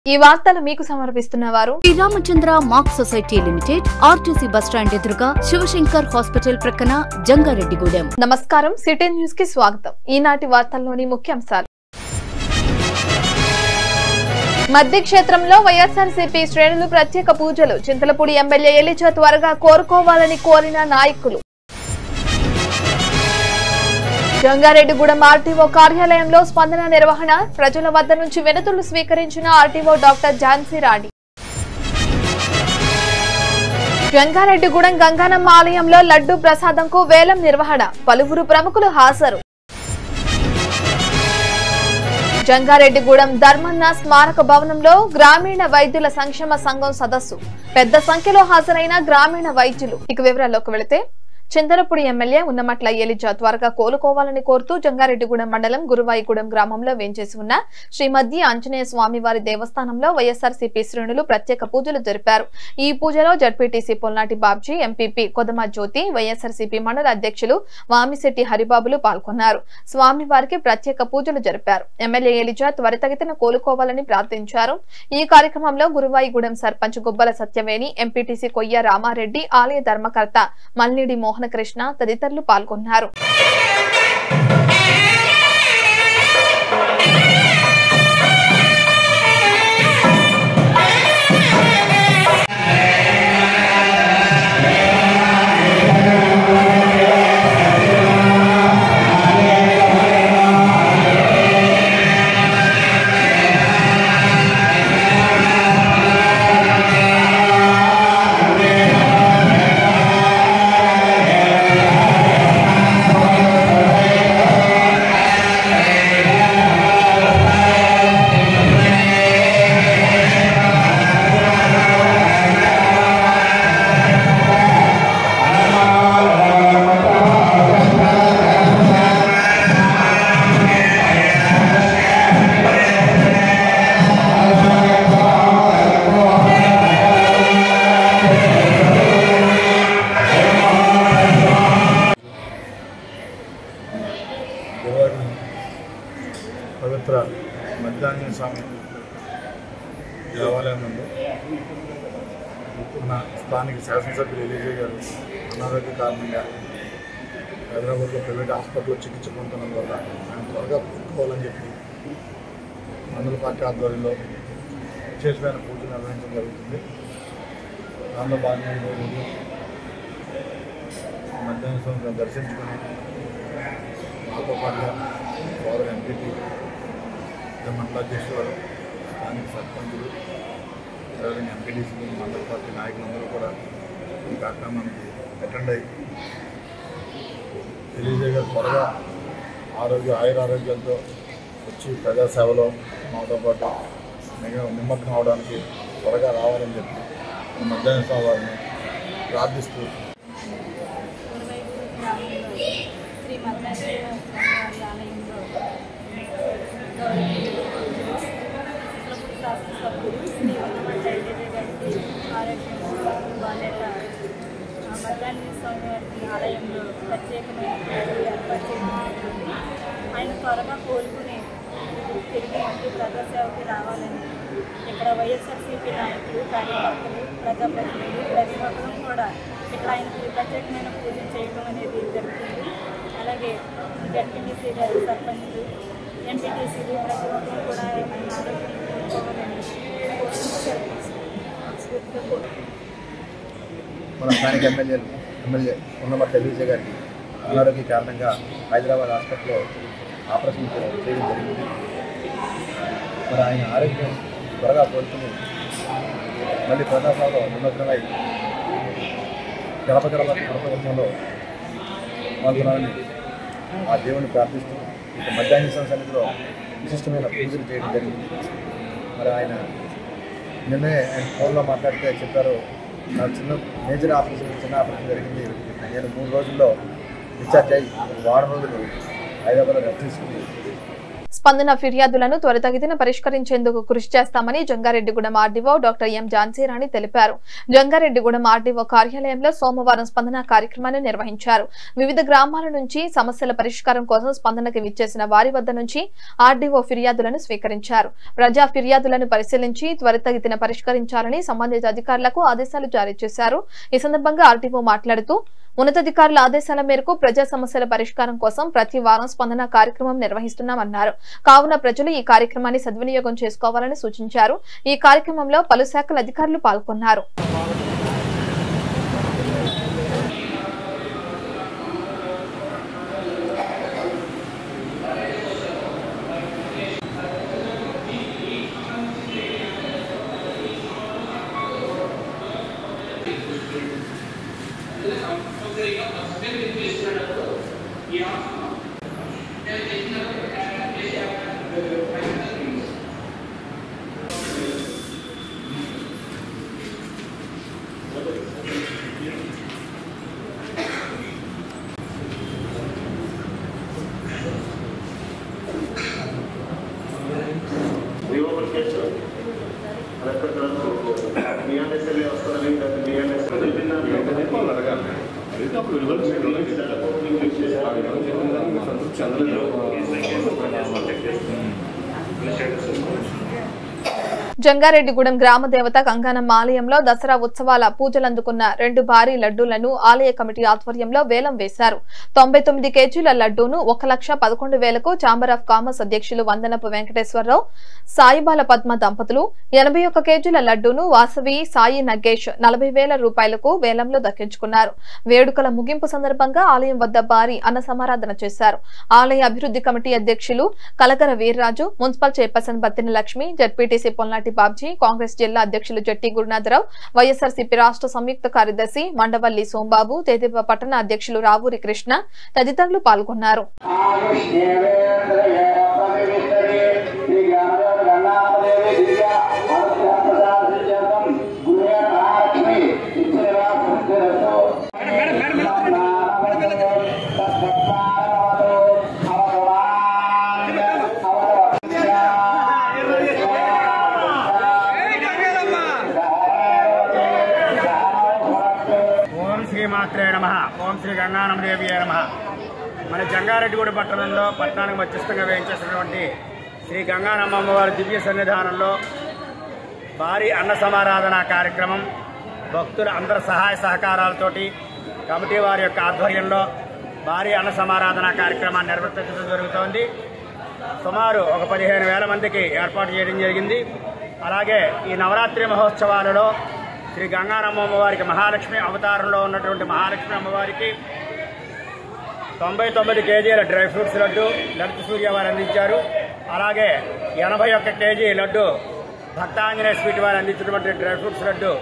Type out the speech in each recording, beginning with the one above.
ఈ వార్తలు మీకు సమర్పిస్తున్న వారు Shri Ramachandra mark society limited RTC bus stand ఎదురుగా శివశంకర్ హాస్పిటల్ ప్రక్కన జంగారెడ్డిగూడెం నమస్కారం సిటీ న్యూస్ కి స్వాగతం ఈనాటి వార్తల్లోని ముఖ్యాంశాలు మధ్య క్షేత్రంలో వైఎస్ఆర్సీపీ శ్రేణులు ప్రత్యేక పూజలు చింతలపూడి ఎమ్మెల్యే ఎలిచా త్వరగా కోరుకోవాలని కోరిన నాయకులు జంగారెడ్డిగూడెం ఆర్టీఓ కార్యాలయంలో స్పందన నిర్వహణ ప్రజల వద్ద నుంచి వినతులు స్వీకరించిన ఆర్టీఓ డాక్టర్ ఝాన్సీ రాణి జంగారెడ్డిగూడెం గంగానమ్మ ఆలయంలో లడ్డు ప్రసాదంకు వేలం నిర్వహణ పలువురు ప్రముఖులు హాజరు జంగారెడ్డిగూడెం ధర్మన్న స్మారక భవనంలో గ్రామీణ వైద్యుల సంక్షేమ సంఘం సదస్సు పెద్ద సంఖ్యలో హాజరైన గ్రామీణ వైద్యులు ఇక వివరాల్లోకి వెళితే చింతలపూడి ఎమ్మెల్యే ఉన్నమట్ల ఎలిజా త్వరగా కోలుకోవాలని కోరుతూ జంగారెడ్డిగూడెం మండలం గురువాయిగూడెం గ్రామంలో వేంచేసి ఉన్న శ్రీ మధ్య ఆంజనేయ స్వామివారి దేవస్థానంలో వైఎస్ఆర్సీపీ శ్రేణులు ప్రత్యేక పూజలు జరిపారు ఈ పూజలో జడ్పీటీసీ పొల్నాటి బాబ్జీ ఎంపీపీ కొదమ జ్యోతి వైఎస్ఆర్సీపీ మండల అధ్యక్షులు వామిశెట్టి హరిబాబులు పాల్గొన్నారు స్వామివారికి ప్రత్యేక పూజలు జరిపారు ఎమ్మెల్యే ఎలిజా త్వరితగతిన కోలుకోవాలని ప్రార్థించారు ఈ కార్యక్రమంలో గురువాయిగూడెం సర్పంచ్ గుబ్బల సత్యవేణి ఎంపీటీసీ కొయ్య రామారెడ్డి ఆలయ ధర్మకర్త మల్నిడి మోహనకృష్ణ తదితరులు పాల్గొన్నారు గురువారం పవిత్ర మధ్యాహ్న స్వామి దేవాలయం నందు మన స్థానిక శాసనసభ్యులు ఎలిజే గారు అనారోగ్య కారణంగా హైదరాబాద్లో ప్రైవేట్ హాస్పిటల్లో చికిత్స పొందడం వల్ల ఆయన త్వరగా కోలుకోవాలని చెప్పి మండల పార్టీ ఆధ్వర్యంలో విశేషమైన పూజలు నిర్వహించడం జరుగుతుంది దానిలో భాగంగా ఈరోజు మధ్యాహ్న స్వామిని దర్శించుకొని మాతో పాటుగా సోదరు ఎంపీపీ మండలాధ్యక్షులు స్థానిక సర్పంచులు అదేవిధంగా ఎంపీడీసీలు మండల పార్టీ నాయకులందరూ కూడా ఈ కార్యక్రమానికి అటెండ్ అయ్యి తెలియజేయగా త్వరగా ఆరోగ్య ఆయురారోగ్యాలతో వచ్చి ప్రజాసేవలో మాతో పాటు నిగ నిమగ్నం అవడానికి త్వరగా రావాలని చెప్పి ఈ మధ్యాహ్న స్వామి వారిని ప్రార్థిస్తూ శ్రీ మద్రాసు వారి ఆలయంలో చిత్రపూడి శాసనసభ్యులు శ్రీ ఉన్నమట్ల ఎల్ఏజీ గారికి ఆరోగ్యం బాధ్యత మద్రాసు స్వామి వారికి ఆలయంలో ప్రత్యేకమైన పూజలు ఏర్పాటు చేయడం జరిగింది ఆయన త్వరగా కోలుకుని తిరిగి ఇంటి ప్రజాసేవకి రావాలని ఇక్కడ వైఎస్ఆర్సీపీ నాయకులు కార్యకర్తలు ప్రజాప్రతినిధులు ప్రతి ఒక్కరూ కూడా ఇక్కడ ఆయనకి ప్రత్యేకమైన పూజలు చేయడం అనేది జరుగుతుంది అలాగే జడ్పీటీసీ గారు సర్పంచులు ఎంపీటీసీలు ప్రతి ఒక్కరు కూడా ఆయన ఆరోగ్యం కోరుకోవాలని మనస్ఫూర్తిగా కోరుకుంటున్నాను. మన స్థానిక ఎమ్మెల్యేలు ఎమ్మెల్యే ఉన్నమట్ల ఎల్విజే గారికి అనారోగ్య కారణంగా హైదరాబాద్ హాస్పిటల్లో ఆపరేషన్ చే- చేయడం జరిగింది మరి ఆయన ఆరోగ్యం త్వరగా కోలుకుని మళ్ళీ ప్రజాసభలో నిమగ్నమై గడప గడప గడపంలో పాల్గొనాలని ఆ దేవుని ప్రార్థిస్తూ ఇక మధ్యాహ్న సన్నిధిలో విశిష్టమైన పూజలు చేయడం జరిగింది మరి ఆయన నిన్నే ఆయన ఫోన్లో మాట్లాడితే చెప్పారు నా చిన్న మేజర్ ఆపరేషన్ చిన్న ఆపరేషన్ జరిగింది నేను మూడు రోజుల్లో డిశ్చార్జ్ అయ్యి ఒక వారం రోజులు హైదరాబాద్లో రెస్ట్ తీసుకుని స్పందన ఫిర్యాదులను త్వరితగతిన పరిష్కరించేందుకు కృషి చేస్తామని Jangareddygudem RDO doctor M Jhansirani తెలిపారు జంగారెడ్డిగూడెం ఆర్డీఓ కార్యాలయంలో సోమవారం స్పందన కార్యక్రమాన్ని నిర్వహించారు వివిధ గ్రామాల నుంచి సమస్యల పరిష్కారం కోసం స్పందనకి విచ్చేసిన వారి వద్ద నుంచి ఆర్డీఓ ఫిర్యాదులను స్వీకరించారు ప్రజా ఫిర్యాదులను పరిశీలించి త్వరితగతిన పరిష్కరించాలని సంబంధిత అధికారులకు ఆదేశాలు జారీ చేశారు ఈ సందర్భంగా ఆర్డీఓ మాట్లాడుతూ ఉన్నతాధికారుల ఆదేశాల మేరకు ప్రజా సమస్యల పరిష్కారం కోసం ప్రతి వారం స్పందన కార్యక్రమం నిర్వహిస్తున్నామన్నారు కావున ప్రజలు ఈ కార్యక్రమాన్ని సద్వినియోగం చేసుకోవాలని సూచించారు ఈ కార్యక్రమంలో పలు శాఖల అధికారులు పాల్గొన్నారు జంగారెడ్డిగూడెం గ్రామ దేవత గంగానమ్మ ఆలయంలో దసరా ఉత్సవాల పూజలందుకున్న రెండు భారీ లడ్డూలను ఆలయ కమిటీ ఆధ్వర్యంలో వేలం వేశారు తొంభై తొమ్మిది కేజీల లడ్డూను ఒక లక్ష పదకొండు వేలకు ఛాంబర్ ఆఫ్ కామర్స్ అధ్యక్షులు వందనపు వెంకటేశ్వరరావు సాయిబాల పద్మ దంపతులు ఎనభై ఒక్క కేజీల లడ్డూను వాసవి సాయి నగేష్ నలభై వేల రూపాయలకు వేలంలో దక్కించుకున్నారు వేడుకల ముగింపు సందర్భంగా ఆలయం వద్ద భారీ అన్న సమారాధన చేశారు ఆలయ అభివృద్ధి కమిటీ అధ్యక్షులు Kalagara Veerraju municipal chairperson Battina Lakshmi ZPTC Polnati Babji Congress జిల్లా అధ్యక్షులు జట్టి గురునాథరావు వైఎస్ఆర్సీపీ రాష్ట్ర సంయుక్త కార్యదర్శి మండవల్లి సోంబాబు తేదీప పట్టణ అధ్యక్షులు రావూరి కృష్ణ తదితరులు పాల్గొన్నారు ఓం శ్రీ మాత్రే నమ ఓం శ్రీ గంగానమదేవి నమ మన జంగారెడ్డిగూడ పట్టణంలో పట్టణానికి మధ్యస్థంగా వేయించేసినటువంటి శ్రీ గంగానమ్మ వారి దివ్య సన్నిధానంలో భారీ అన్న సమారాధన కార్యక్రమం భక్తుల అందరి సహాయ సహకారాలతోటి కమిటీ వారి యొక్క ఆధ్వర్యంలో భారీ అన్న సమారాధన కార్యక్రమాన్ని నిర్వర్తించడం జరుగుతోంది సుమారు ఒక పదిహేను వేల మందికి ఏర్పాటు చేయడం జరిగింది అలాగే ఈ నవరాత్రి మహోత్సవాలలో శ్రీ గంగారమ్మ అమ్మవారికి మహాలక్ష్మి అవతారంలో ఉన్నటువంటి మహాలక్ష్మి అమ్మవారికి తొంభై తొమ్మిది కేజీల డ్రై ఫ్రూట్స్ లడ్డు లడ్డు సూర్య వారు అందించారు అలాగే ఎనభై ఒక్క కేజీ లడ్డు భక్తాంజనేయ స్వీట్ వారు అందించినటువంటి డ్రై ఫ్రూట్స్ లడ్డు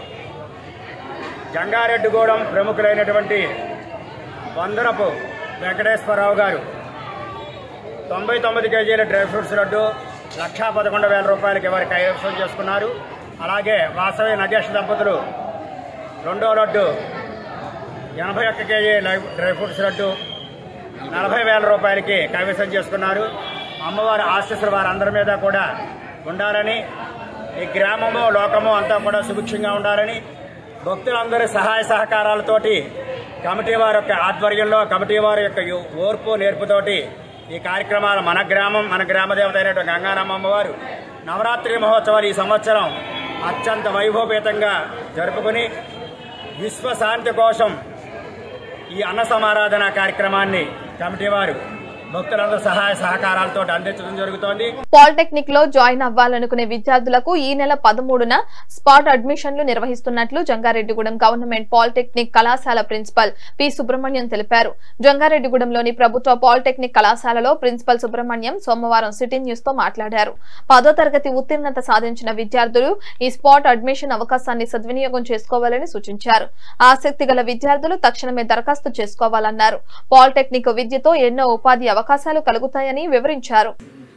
జంగారెడ్డిగూడెం ప్రముఖులైనటువంటి వందరపు వెంకటేశ్వరరావు గారు తొంభై తొమ్మిది కేజీల డ్రై ఫ్రూట్స్ లడ్డు లక్షా పదకొండు వేల రూపాయలకి వారి కైవసం చేసుకున్నారు అలాగే వాసవి నగేష్ దంపతులు రెండో లడ్డు ఎనభై ఒక్క కేజీ లై- డ్రై ఫ్రూట్స్ లడ్డు నలభై వేల రూపాయలకి కైవసం చేసుకున్నారు అమ్మవారి ఆశీస్సులు వారందరి మీద కూడా ఉండాలని ఈ గ్రామము లోకము అంతా కూడా సుభిక్షంగా ఉండాలని భక్తులందరి సహాయ సహకారాలతోటి కమిటీ వారి యొక్క ఆధ్వర్యంలో కమిటీ వారి యొక్క యు- ఓర్పు నేర్పుతోటి ఈ కార్యక్రమాలు మన గ్రామం మన గ్రామ దేవత అయినటువంటి గంగారామ అమ్మవారు నవరాత్రి మహోత్సవాలు ఈ సంవత్సరం అత్యంత వైభవపేతంగా జరుపుకుని విశ్వశాంతి కోసం ఈ అన్న సమారాధన కార్యక్రమాన్ని కమిటీ వారు భక్తులందరూ సహాయ సహకారాలతో అందించడం జరుగుతోంది పాలిటెక్నిక్ లో జాయిన్ అవ్వాలనుకునే విద్యార్థులకు ఈ నెల పదమూడున స్పాట్ అడ్మిషన్లు నిర్వహిస్తున్నట్లు జంగారెడ్డిగూడెం గవర్నమెంట్ పాలిటెక్నిక్ కళాశాల ప్రిన్సిపల్ పి సుబ్రహ్మణ్యం తెలిపారు జంగారెడ్డిగూడెంలోని ప్రభుత్వ పాలిటెక్నిక్ కళాశాలలో ప్రిన్సిపల్ సుబ్రహ్మణ్యం సోమవారం సిటీ న్యూస్ తో మాట్లాడారు పదో తరగతి ఉత్తీర్ణత సాధించిన విద్యార్థులు ఈ స్పాట్ అడ్మిషన్ అవకాశాన్ని సద్వినియోగం చేసుకోవాలని సూచించారు ఆసక్తి గల విద్యార్థులు తక్షణమే దరఖాస్తు చేసుకోవాలన్నారు పాలిటెక్నిక్ విద్యతో ఎన్నో ఉపాధి అవకాశాలు కలుగుతాయని వివరించారు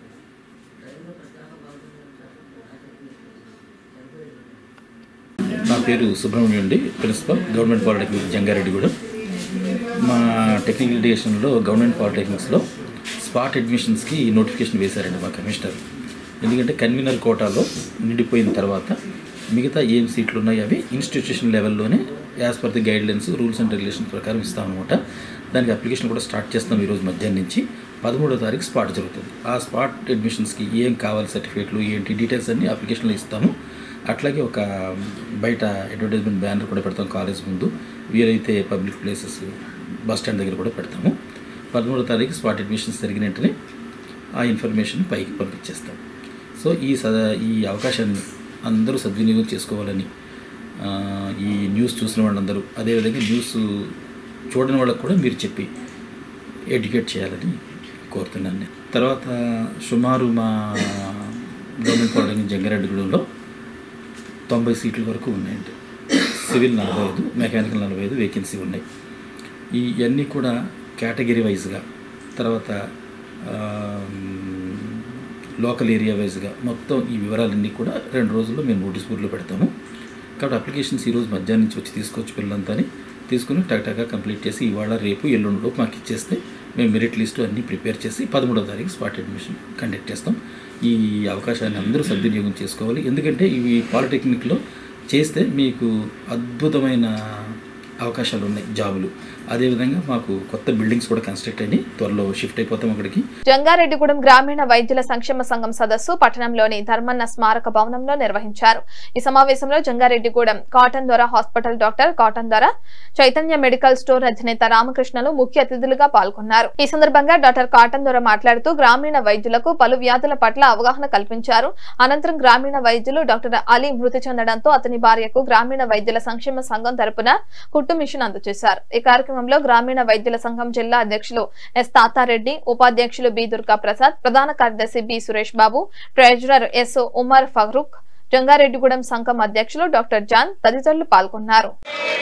నా పేరు సుబ్రహ్మణ్యం అండి ప్రిన్సిపల్ గవర్నమెంట్ పాలిటెక్నిక్ జంగారెడ్డిగూడెం మా టెక్నికల్ ఎడ్యుకేషన్లో గవర్నమెంట్ పాలిటెక్నిక్స్లో స్పాట్ అడ్మిషన్స్కి నోటిఫికేషన్ వేశారండి మా కమిషనర్ ఎందుకంటే కన్వీనర్ కోటాలో నిండిపోయిన తర్వాత మిగతా ఏం సీట్లు ఉన్నాయో అవి ఇన్స్టిట్యూషన్ లెవెల్లోనే as per the guidelines rules and regulations ప్రకారం ఇస్తామన్నమాట దానికి అప్లికేషన్ కూడా స్టార్ట్ చేస్తాం ఈరోజు మధ్యాహ్నం నుంచి పదమూడో తారీఖు స్పాట్ జరుగుతుంది ఆ స్పాట్ అడ్మిషన్స్కి ఏం కావాలి సర్టిఫికేట్లు ఏంటి డీటెయిల్స్ అన్ని అప్లికేషన్లో ఇస్తాము అట్లాగే ఒక బయట అడ్వర్టైజ్మెంట్ బ్యానర్ కూడా పెడతాం కాలేజ్ ముందు వీలైతే పబ్లిక్ ప్లేసెస్ బస్ స్టాండ్ దగ్గర కూడా పెడతాము పదమూడో తారీఖు స్పాట్ అడ్మిషన్స్ జరిగిన వెంటనే ఆ ఇన్ఫర్మేషన్ పైకి పంపించేస్తాం సో ఈ సద ఈ అవకాశాన్ని అందరూ సద్వినియోగం చేసుకోవాలని ఆ, ఈ న్యూస్ చూసిన వాళ్ళందరూ అదేవిధంగా న్యూస్ చూడని వాళ్ళకు కూడా మీరు చెప్పి ఎడ్యుకేట్ చేయాలని కోరుతున్నాను నేను తర్వాత సుమారు మా గవర్నమెంట్ పాలిటెక్నిక్ జంగారెడ్డిగూడెంలో తొంభై సీట్ల వరకు ఉన్నాయండి సివిల్ నలభై ఐదు మెకానికల్ నలభై ఐదు వేకెన్సీ ఉన్నాయి ఈ ఇవన్నీ కూడా కేటగిరీ వైజ్గా తర్వాత లోకల్ ఏరియా వైజ్గా మొత్తం ఈ వివరాలన్నీ కూడా రెండు రోజుల్లో మేము నోటీస్ బోర్డులో పెడతాము కాబట్టి అప్లికేషన్స్ ఈరోజు మధ్యాహ్నం నుంచి వచ్చి తీసుకొచ్చి పిల్లలంతాని తీసుకుని టక్టగా కంప్లీట్ చేసి ఇవాళ రేపు ఎల్లుండిలోపు మాకు ఇచ్చేస్తే మేము మెరిట్ లిస్టు అన్నీ ప్రిపేర్ చేసి పదమూడవ తారీఖు స్పాట్ అడ్మిషన్ కండక్ట్ చేస్తాం ఈ అవకాశాన్ని అందరూ సద్వినియోగం చేసుకోవాలి ఎందుకంటే ఇవి పాలిటెక్నిక్లో చేస్తే మీకు అద్భుతమైన అవకాశాలు ఉన్నాయి జాబులు అదేవిధంగా మాకు కొత్త బిల్డింగ్స్ కూడా కన్స్ట్రక్ట్ అయ్యి త్వరలో షిఫ్ట్ అయిపోతాం అక్కడికి జంగారెడ్డిగూడెం గ్రామీణ వైద్యుల సంక్షేమ సంఘం సదస్సు పట్టణంలోని ధర్మన్న స్మారక భవనంలో నిర్వహించారు ఈ సమావేశంలో Jangareddygudem Cotton Dora hospital doctor Cotton Dora Chaitanya medical store అధినేత రామకృష్ణలు ముఖ్య అతిథులుగా పాల్గొన్నారు ఈ సందర్భంగా డాక్టర్ కాటన్ దొర మాట్లాడుతూ గ్రామీణ వైద్యులకు పలు వ్యాధుల పట్ల అవగాహన కల్పించారు అనంతరం గ్రామీణ వైద్యులు డాక్టర్ అలీ మృతి చెందడంతో అతని భార్యకు గ్రామీణ వైద్యుల సంక్షేమ సంఘం తరపున కుట్టు మిషన్ అందజేశారు ఈ కార్యక్రమంలో గ్రామీణ వైద్యుల సంఘం జిల్లా అధ్యక్షులు ఎస్ తాతారెడ్డి ఉపాధ్యక్షులు బి దుర్గా ప్రసాద్ ప్రధాన కార్యదర్శి B Suresh Babu treasurer S Umar Farooq Jangareddygudem సంఘం అధ్యక్షులు డాక్టర్ జాన్ తదితరులు పాల్గొన్నారు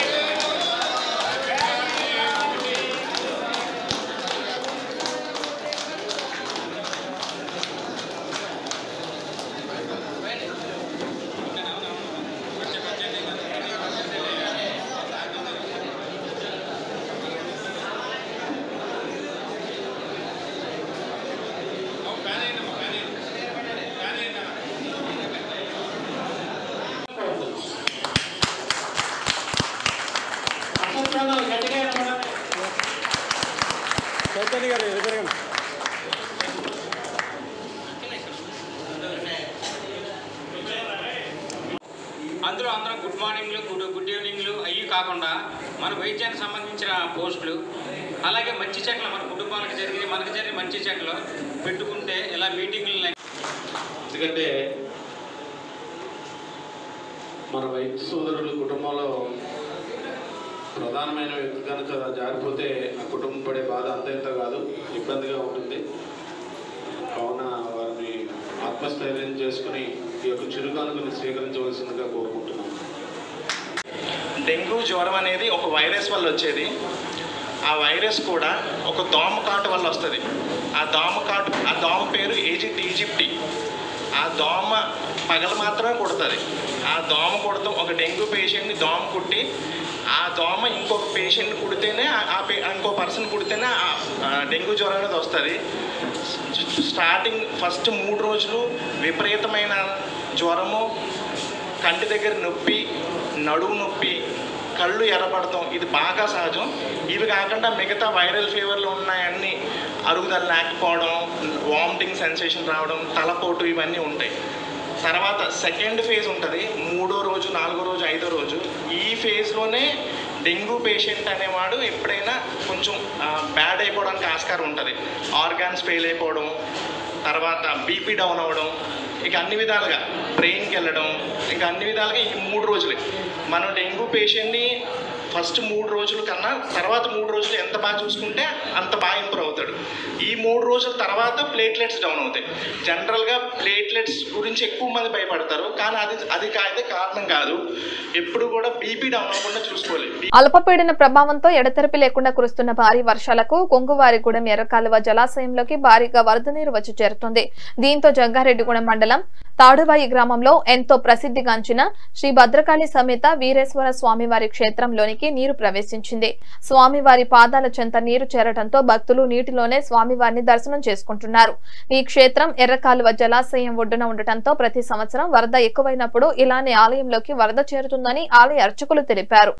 అందులో అందరం గుడ్ మార్నింగ్లు గుడ్ గుడ్ ఈవినింగ్లు అవి కాకుండా మన వైద్యానికి సంబంధించిన పోస్టులు అలాగే మంచి చెట్లు మన కుటుంబానికి జరిగి మనకు జరిగిన మంచి చెట్లు పెట్టుకుంటే ఇలా మీటింగ్లు ఎందుకంటే మన వైద్య సోదరుల కుటుంబంలో ప్రధానమైన వ్యక్తి కనుక జారిపోతే ఆ కుటుంబం పడే బాధ అంత ఇంత కాదు ఇబ్బందిగా ఉంటుంది కావున వారిని ఆత్మస్థైర్యం చేసుకుని ఈ యొక్క చిరుకానుకని స్వీకరించవలసిందిగా కోరుకుంటున్నాను డెంగ్యూ జ్వరం అనేది ఒక వైరస్ వల్ల వచ్చేది ఆ వైరస్ కూడా ఒక దోమ కాటు వల్ల వస్తుంది ఆ దోమ కాటు ఆ దోమ పేరు ఈజిప్ట్ ఈజిప్టి ఆ దోమ పగలు మాత్రమే కుడుతుంది ఆ దోమ కుడతాం ఒక డెంగ్యూ పేషెంట్ని దోమ కుట్టి ఆ దోమ ఇంకొక పేషెంట్ కుడితేనే ఆ- ఆ పే- ఇంకో పర్సన్ కుడితేనే ఆ- ఆ డెంగ్యూ జ్వరం అనేది వస్తుంది స్టార్టింగ్ ఫస్ట్ మూడు రోజులు విపరీతమైన జ్వరము కంటి దగ్గర నొప్పి నడుము నొప్పి కళ్ళు ఎర్రపడతాం ఇది బాగా సహజం ఇవి కాకుండా మిగతా వైరల్ ఫీవర్లు ఉన్నాయన్నీ అరుగుదల లేకపోవడం వామిటింగ్ సెన్సేషన్ రావడం తలపోటు ఇవన్నీ ఉంటాయి తర్వాత సెకండ్ ఫేజ్ ఉంటుంది మూడో రోజు నాలుగో రోజు ఐదో రోజు ఈ ఫేజ్లోనే డెంగ్యూ పేషెంట్ అనేవాడు ఎప్పుడైనా కొంచెం బ్యాడ్ అయిపోవడానికి ఆస్కారం ఉంటుంది ఆర్గాన్స్ ఫెయిల్ అయిపోవడం తర్వాత బీపీ డౌన్ అవ్వడం ఇక అన్ని విధాలుగా బ్రెయిన్కి వెళ్ళడం ఇక అన్ని విధాలుగా ఈ మూడు రోజులే మనం డెంగ్యూ పేషెంట్ని ఫస్ట్ మూడు రోజుల కన్నా తర్వాత మూడు రోజులు ఎంత బాగా చూసుకుంటే అంత బాగా ఇంప్రూవ్ అవుతాడు ఈ మూడు రోజుల తర్వాత ప్లేట్లెట్స్ డౌన్ అవుతాయి జనరల్గా ప్లేట్లెట్స్ గురించి ఎక్కువ మంది భయపడతారు కానీ అది అది అయితే కారణం కాదు ఎప్పుడు కూడా బీపీ డౌన్ అవ్వకుండా చూసుకోవాలి అల్పపీడన ప్రభావంతో ఎడతెరపి లేకుండా కురుస్తున్న భారీ వర్షాలకు కొంగువారిగూడెం ఎర్రకాలువ జలాశయంలోకి భారీగా వరద నీరు వచ్చి చేరుతుంది దీంతో జంగారెడ్డిగూడెం మండలం తాడుబాయి గ్రామంలో ఎంతో ప్రసిద్ధిగాంచిన శ్రీ భద్రకాళి సమేత వీరేశ్వర స్వామివారి క్షేత్రంలోనికి నీరు ప్రవేశించింది స్వామివారి పాదాల చెంత నీరు చేరటంతో భక్తులు నీటిలోనే స్వామివారిని దర్శనం చేసుకుంటున్నారు ఈ క్షేత్రం ఎర్రకాలువ జలాశయం ఒడ్డున ఉండటంతో ప్రతి సంవత్సరం వరద ఎక్కువైనప్పుడు ఇలానే ఆలయంలోకి వరద చేరుతుందని ఆలయ అర్చకులు తెలిపారు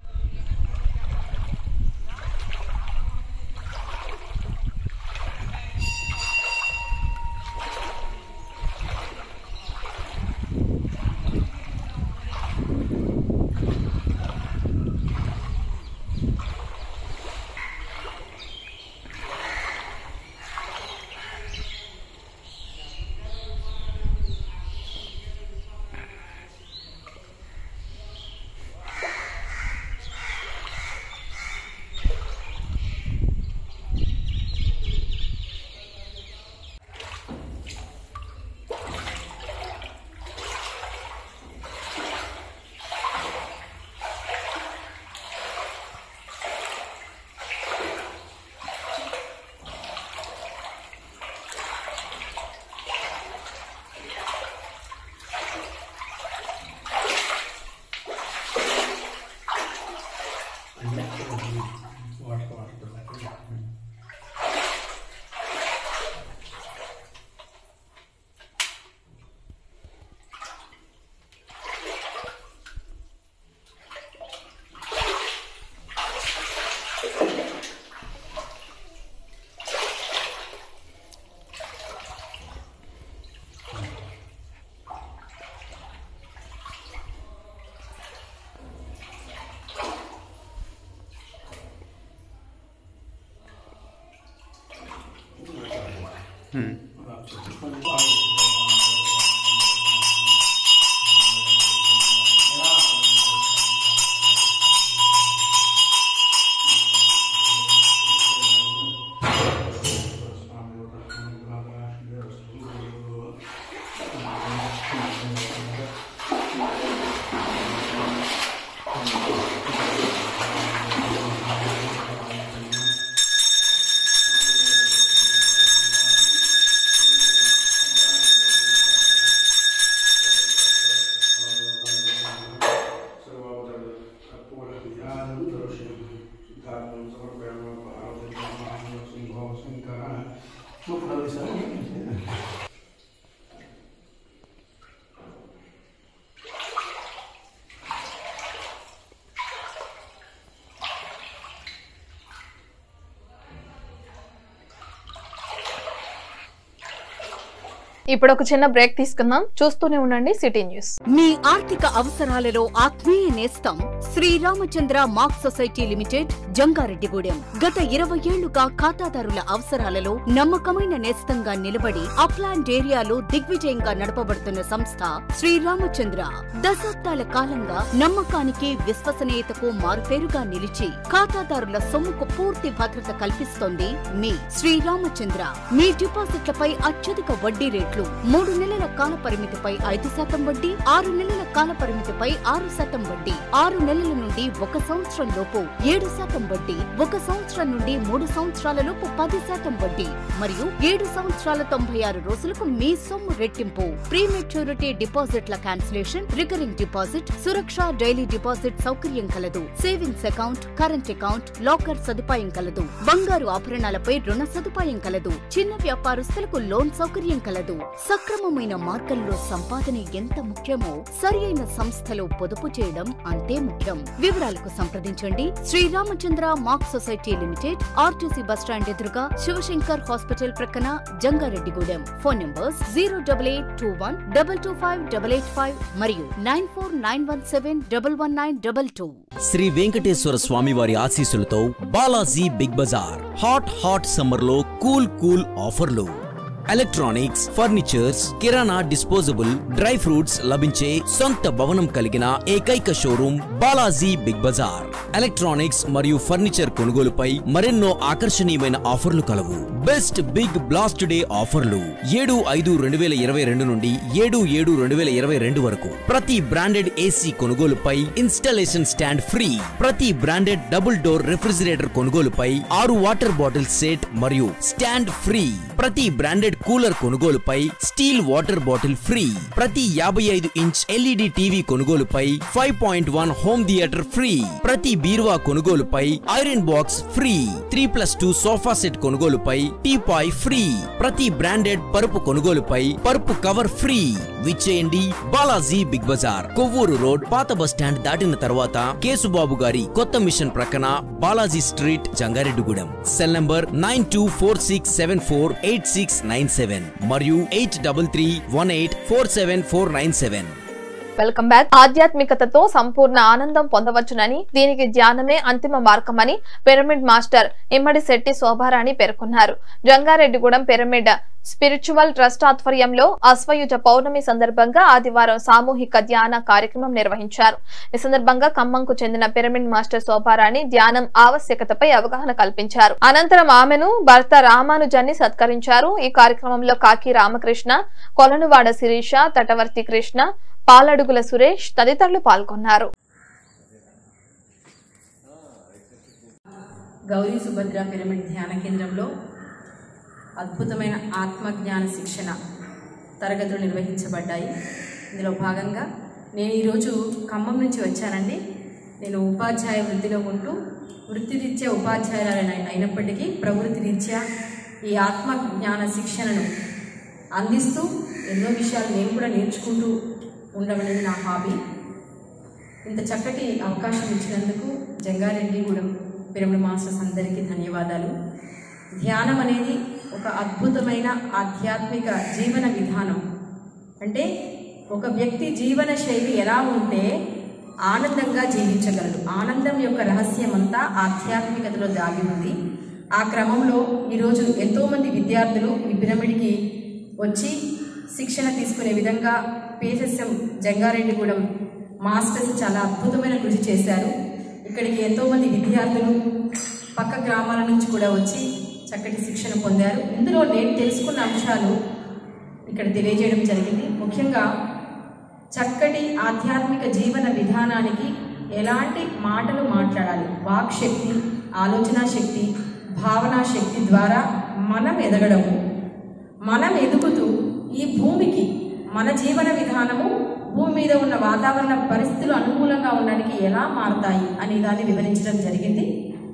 ఇప్పుడు ఒక చిన్న బ్రేక్ తీసుకుందాం చూస్తూనే ఉండండి సిటీ న్యూస్ మీ ఆర్థిక అవసరాలలో ఆత్మీయ నేస్తం Sriramachandra mark society limited Jangareddygudem గత ఇరవై ఏళ్లుగా ఖాతాదారుల అవసరాలలో నమ్మకమైన నేస్తంగా నిలబడి అప్లాండ్ ఏరియాలో దిగ్విజయంగా నడపబడుతున్న సంస్థ శ్రీరామచంద్ర దశాబ్దాల కాలంగా నమ్మకానికి విశ్వసనీయతకు మారుపేరుగా నిలిచి ఖాతాదారుల సొమ్ముకు పూర్తి భద్రత కల్పిస్తోంది మీ శ్రీరామచంద్ర మీ డిపాజిట్లపై అత్యధిక వడ్డీ రేట్లు మూడు నెలల కాల పరిమితిపై ఐదు శాతం వడ్డీ ఆరు నెలల కాల పరిమితిపై ఆరు శాతం వడ్డీ ఆరు నెలల నుండి ఒక సంవత్సరం లోపు ఏడు శాతం వడ్డీ ఒక సంవత్సరం నుండి మూడు సంవత్సరాల లోపు పది శాతం వడ్డీ మరియు ఏడు సంవత్సరాల తొంభై ఆరు రోజులకు మీ సొమ్ము రెట్టింపు ప్రీ మెచ్యూరిటీ డిపాజిట్ల క్యాన్సిలేషన్ రికరింగ్ డిపాజిట్ సురక్ష డైలీ డిపాజిట్ సౌకర్యం కలదు savings account current account locker సదుపాయం కలదు బంగారు ఆభరణాలపై రుణ సదుపాయం కలదు చిన్న వ్యాపారస్తులకు లోన్ సౌకర్యం కలదు సక్రమమైన మార్గంలో సంపాదన ఎంత ముఖ్యమో సరియైన సంస్థలో పొదుపు చేయడం అంతే ముఖ్యం వివరాలకు సంప్రదించండి Sriramachandra mark society limited RTC bus stand ఎదురుగా శివశంకర్ హాస్పిటల్ ప్రక్కన Jangareddygudem phone numbers zero double eight two one double two five double eight five మరియు nine four nine one seven double one nine double two Shri Venkateswara స్వామివారి ఆశీస్సులతో Balaji big bazaar hot hot summer లో cool cool ఆఫర్లు electronics furnitures కిరాణా disposable dry fruits లభించే సొంత భవనం కలిగిన ఏకైక showroom Balaji big bazaar electronics మరియు ఫర్నిచర్ కొనుగోలుపై మరెన్నో ఆకర్షణీయమైన ఆఫర్లు కలవు బెస్ట్ బిగ్ బ్లాస్ట్ డే ఆఫర్లు ఏడు ఐదు రెండు వేల ఇరవై రెండు నుండి ఏడు ఏడు రెండు వేల ఇరవై రెండు వరకు ప్రతి బ్రాండెడ్ ఏసీ కొనుగోలుపై ఇన్స్టాలేషన్ స్టాండ్ ఫ్రీ ప్రతి బ్రాండెడ్ డబుల్ డోర్ రెఫ్రిజిరేటర్ కొనుగోలుపై ఆరు వాటర్ బాటిల్ సెట్ మరియు స్టాండ్ ఫ్రీ ప్రతి బ్రాండెడ్ కూలర్ కొనుగోలుపై స్టీల్ వాటర్ బాటిల్ ఫ్రీ ప్రతి యాభై ఐదు ఇంచ్ ఎల్ఈడి టీవీ కొనుగోలుపై five point one home theatre free ప్రతి బీరువా కొనుగోలుపై iron box free three plus two sofa set కొనుగోలుపై టీపాయ్ ఫ్రీ ప్రతి బ్రాండెడ్ పరుపు కొనుగోలుపై పరుపు కవర్ ఫ్రీ విచ్చేయండి Balaji big bazaar Kovvur road పాత బస్ స్టాండ్ దాటిన తర్వాత కేసుబాబు గారి కొత్త మిషన్ ప్రక్కన Balaji street Jangareddygudem cell number nine two four six seven four eight six nine seven మరియు eight double three one eight four seven four nine seven welcome back ఆధ్యాత్మికతతో సంపూర్ణ ఆనందం పొందవచ్చునని దీనికి ధ్యానమే అంతిమ మార్గమని పిరమిడ్ మాస్టర్ ఇమ్మడి శెట్టి శోభారాణి పేర్కొన్నారు జంగారెడ్డిగూడెం పిరమిడ్ స్పిరిచువల్ ట్రస్ట్ ఆధ్వర్యంలో అశ్వయుజ పౌర్ణమి సందర్భంగా ఆదివారం సామూహిక ధ్యాన కార్యక్రమం నిర్వహించారు ఈ సందర్భంగా ఖమ్మంకు చెందిన పిరమిడ్ మాస్టర్ శోభారాణి ధ్యానం ఆవశ్యకతపై అవగాహన కల్పించారు అనంతరం ఆమెను భర్త రామానుజాన్ని సత్కరించారు ఈ కార్యక్రమంలో కాకి రామకృష్ణ కొలనువాడ శిరీష తటవర్తి కృష్ణ పాలడుగుల సురేష్ తదితరులు పాల్గొన్నారు గౌరీ సుభద్ర పిరమిడ్ ధ్యాన కేంద్రంలో అద్భుతమైన ఆత్మజ్ఞాన శిక్షణ తరగతులు నిర్వహించబడ్డాయి ఇందులో భాగంగా నేను ఈరోజు ఖమ్మం నుంచి వచ్చానండి నేను ఉపాధ్యాయ వృత్తిలో ఉంటూ వృత్తిరీత్యా ఉపాధ్యాయురాలైన అయినప్పటికీ ప్రవృత్తి రీత్యా ఈ ఆత్మజ్ఞాన శిక్షణను అందిస్తూ ఎన్నో విషయాలు నేను కూడా నేర్చుకుంటూ ఉండడం అనేది నా హాబీ ఇంత చక్కటి అవకాశం ఇచ్చినందుకు జంగారెడ్డిగూడెం పిరమిడ్ మాస్టర్స్ అందరికీ ధన్యవాదాలు ధ్యానం అనేది ఒక అద్భుతమైన ఆధ్యాత్మిక జీవన విధానం అంటే ఒక వ్యక్తి జీవన శైలి ఎలా ఉంటే ఆనందంగా జీవించగలడు ఆనందం యొక్క రహస్యం అంతా ఆధ్యాత్మికతలో దాగి ఉంది ఆ క్రమంలో ఈరోజు ఎంతోమంది విద్యార్థులు ఈ పిరమిడ్కి వచ్చి శిక్షణ తీసుకునే విధంగా పిఎస్ఎస్ఎం జంగారెడ్డిగూడెం మాస్టర్స్ చాలా అద్భుతమైన కృషి చేశారు ఇక్కడికి ఎంతోమంది విద్యార్థులు పక్క గ్రామాల నుంచి కూడా వచ్చి చక్కటి శిక్షణ పొందారు ఇందులో నేను తెలుసుకున్న అంశాలు ఇక్కడ తెలియజేయడం జరిగింది ముఖ్యంగా చక్కటి ఆధ్యాత్మిక జీవన విధానానికి ఎలాంటి మాటలు మాట్లాడాలి వాక్ శక్తి ఆలోచన శక్తి భావనా శక్తి ద్వారా మనం ఎదగడము మనం ఎదుగుతూ ఈ భూమికి మన జీవన విధానము భూమి మీద ఉన్న వాతావరణ పరిస్థితులు అనుకూలంగా ఉండడానికి ఎలా మారుతాయి అనే దాన్ని వివరించడం జరిగింది